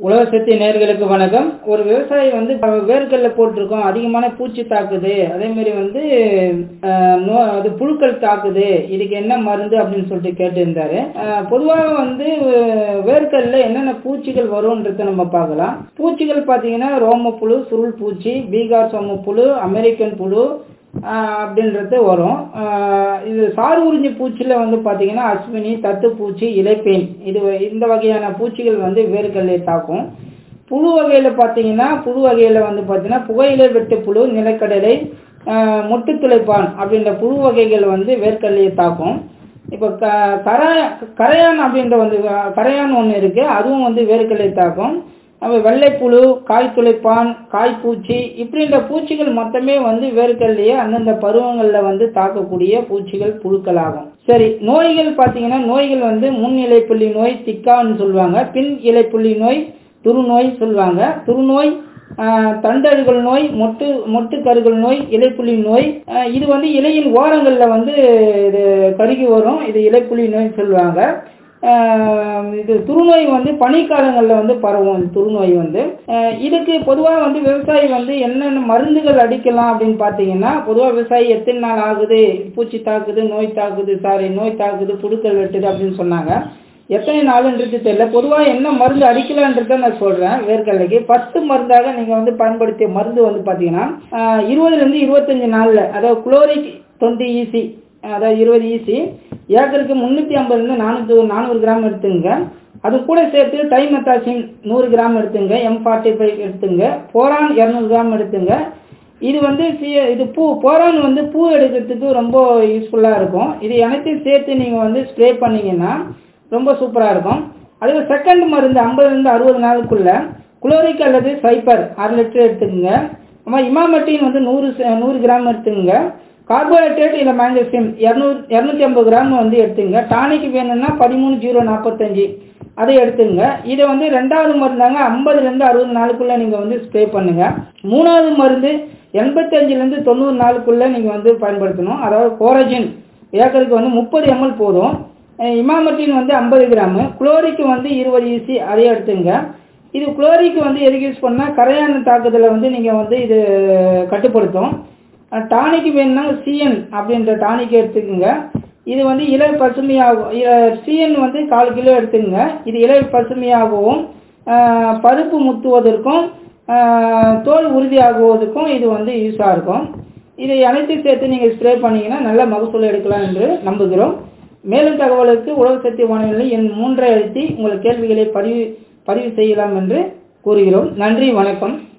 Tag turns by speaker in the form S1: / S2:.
S1: உழவு சக்தி நேர்களுக்கு வணக்கம் ஒரு விவசாயி வந்து இப்ப வேர்க்கடலை போட்டிருக்கோம் அதிகமான பூச்சி தாக்குது அதே மாதிரி வந்து அஹ், நோ- அது புழுக்கள் தாக்குது இதுக்கு என்ன மருந்து அப்படின்னு சொல்லிட்டு கேட்டிருந்தாரு அஹ், பொதுவாக வந்து அஹ், வேர்க்கடலைல என்னென்ன பூச்சிகள் வரும்ன்றத நம்ம பார்க்கலாம் பூச்சிகள் பார்த்தீங்கன்னா ரோமப்புழு சுருள் பூச்சி பீகார் சோமப்புழு அமெரிக்கன் புழு ஆஹ் அப்படின்றது வரும் ஆஹ் இது சாறு உறிஞ்சி பூச்சியில் வந்து பார்த்தீங்கன்னா அஸ்வினி தத்துப்பூச்சி இலைப்பேன் இது வ- இந்த வகையான பூச்சிகள் வந்து வேர்க்கடலை தாக்கும் புழு வகையில் பார்த்தீங்கன்னா புழு வகையில் வந்து பார்த்தீங்கன்னா புகையிலை வெட்டு புழு நிலக்கடலை ஆஹ் மொட்டுத்துளைப்பான் அப்படின்ற புழு வகைகள் வந்து வேர்க்கடலையை தாக்கும் இப்போ க கரையா கரையான் அப்படின்ற வந்து அஹ், கரையான் ஒன்று இருக்குது அதுவும் வந்து வேர்க்கடலை தாக்கும் நம்ம வெள்ளைப்புழு காய்த்துளைப்பான் காய்ப்பூச்சி இப்படின்ற பூச்சிகள் மொத்தமே வந்து வேர்க்கடலையே அந்தந்த பருவங்களில் வந்து தாக்கக்கூடிய பூச்சிகள் புழுக்கள் ஆகும் சரி நோய்கள் பார்த்தீங்கன்னா நோய்கள் வந்து முன் இலைப்புள்ளி நோய் திக்கான்னு சொல்லுவாங்க பின் இலைப்புள்ளி நோய் துருநோய் சொல்லுவாங்க துருநோய் ஆஹ், தண்டழுகல் நோய் மொட்டு மொட்டு கருகல் நோய் இலைப்புள்ளி நோய் ஆஹ், இது வந்து இலையின் ஓரங்களில் வந்து இது கருகி வரும் இது இலைப்புள்ளி நோய் சொல்லுவாங்க ஆஹ் இது துருநோய் வந்து பனிக்காலங்களில் வந்து பரவும் இந்த துருநோய் வந்து ஆஹ் இதுக்கு பொதுவாக வந்து விவசாயி வந்து என்னென்ன மருந்துகள் அடிக்கலாம் அப்படின்னு பார்த்தீங்கன்னா பொதுவாக விவசாயி எத்தனை நாள் ஆகுது பூச்சி தாக்குது நோய் தாக்குது சாரி நோய் தாக்குது புழுக்கள் வெட்டுது அப்படின்னு சொன்னாங்க எத்தனை நாளுன்றது தெரியல பொதுவாக என்ன மருந்து அடிக்கலான்றதை நான் சொல்கிறேன் வேர்க்கடலைக்கு ஃபஸ்ட்டு மருந்தாக நீங்கள் வந்து பயன்படுத்திய மருந்து வந்து பார்த்தீங்கன்னா ஆஹ் இருபதுலேருந்து இருபத்தஞ்சு நாளில் அதாவது குளோரிக் டுவெண்ட்டி ஈசி அதாவது இருபது ஈசி ஏக்கருக்கு முந்நூற்றி ஐம்பதுலேருந்து நானூற்று நானூறு கிராம் எடுத்துங்க அது கூட சேர்த்து டைமெத்தாசின் நூறு கிராம் எடுத்துங்க எம் ஃபார்ட்டி ஃபைவ் எடுத்துங்க போரான் இரநூறு கிராம் எடுத்துங்க இது வந்து சி- இது பூ போரான் வந்து பூ எடுக்கிறதுக்கு ரொம்ப யூஸ்ஃபுல்லாக இருக்கும் இது அனைத்தையும் சேர்த்து நீங்கள் வந்து ஸ்ப்ரே பண்ணீங்கன்னா ரொம்ப சூப்பராக இருக்கும் அதுக்கு செகண்ட் மருந்து ஐம்பதுலேருந்து அறுபது நாளுக்குள்ள குளோரிக் அல்லது சைப்பர் அரை லிட்டர் எடுத்துக்கோங்க அம்மா இமாமெட்டின் வந்து நூறு ச- நூறு கிராம் எடுத்துக்கோங்க கார்போஹைட்ரேட் இல்லை மேங்கசியம் இரநூறு இரநூத்தி ஐம்பது கிராம் வந்து எடுத்துங்க டானிக் வேணும்னா பதிமூணு ஜீரோ நாற்பத்தஞ்சு அதை எடுத்துங்க இதை வந்து ரெண்டாவது மருந்தாங்க ஐம்பதுலேருந்து அறுபது நாளுக்குள்ளே நீங்கள் வந்து ஸ்ப்ரே பண்ணுங்கள் மூணாவது மருந்து எண்பத்தஞ்சிலேருந்து தொண்ணூறு நாளுக்குள்ளே நீங்கள் வந்து பயன்படுத்தணும் அதாவது கோரஜின் ஏக்கருக்கு வந்து முப்பது எம்எல் போதும் அஹ் இமாமட்டின் வந்து ஐம்பது கிராமு குளோரிக் வந்து இருபது ஈசி அதையும் எடுத்துங்க இது குளோரிக் வந்து எதுக்கு யூஸ் பண்ணால் கரையான தாக்குதலை வந்து நீங்கள் வந்து இது கட்டுப்படுத்தும் டானிக் வேணும்னா சிஎன் அப்படின்ற டானிக் எடுத்துக்கோங்க இது வந்து இலை பசுமையாகும் சிஎன் வந்து கால் கிலோ எடுத்துக்கோங்க இது இலை பசுமையாகவும் அஹ், பருப்பு முத்துவதற்கும் அஹ், தோல் உறுதியாகுவதற்கும் இது வந்து யூஸாக இருக்கும் இதை அனைத்தையும் சேர்த்து நீங்கள் ஸ்ப்ரே பண்ணீங்கன்னா நல்ல மகசூல் எடுக்கலாம் என்று நம்புகிறோம் மேலும் தகவலுக்கு உழவு சக்தி வானொலியில் என் மூன்றை அழுத்தி உங்கள் கேள்விகளை பதிவு பதிவு செய்யலாம் என்று கூறுகிறோம் நன்றி வணக்கம்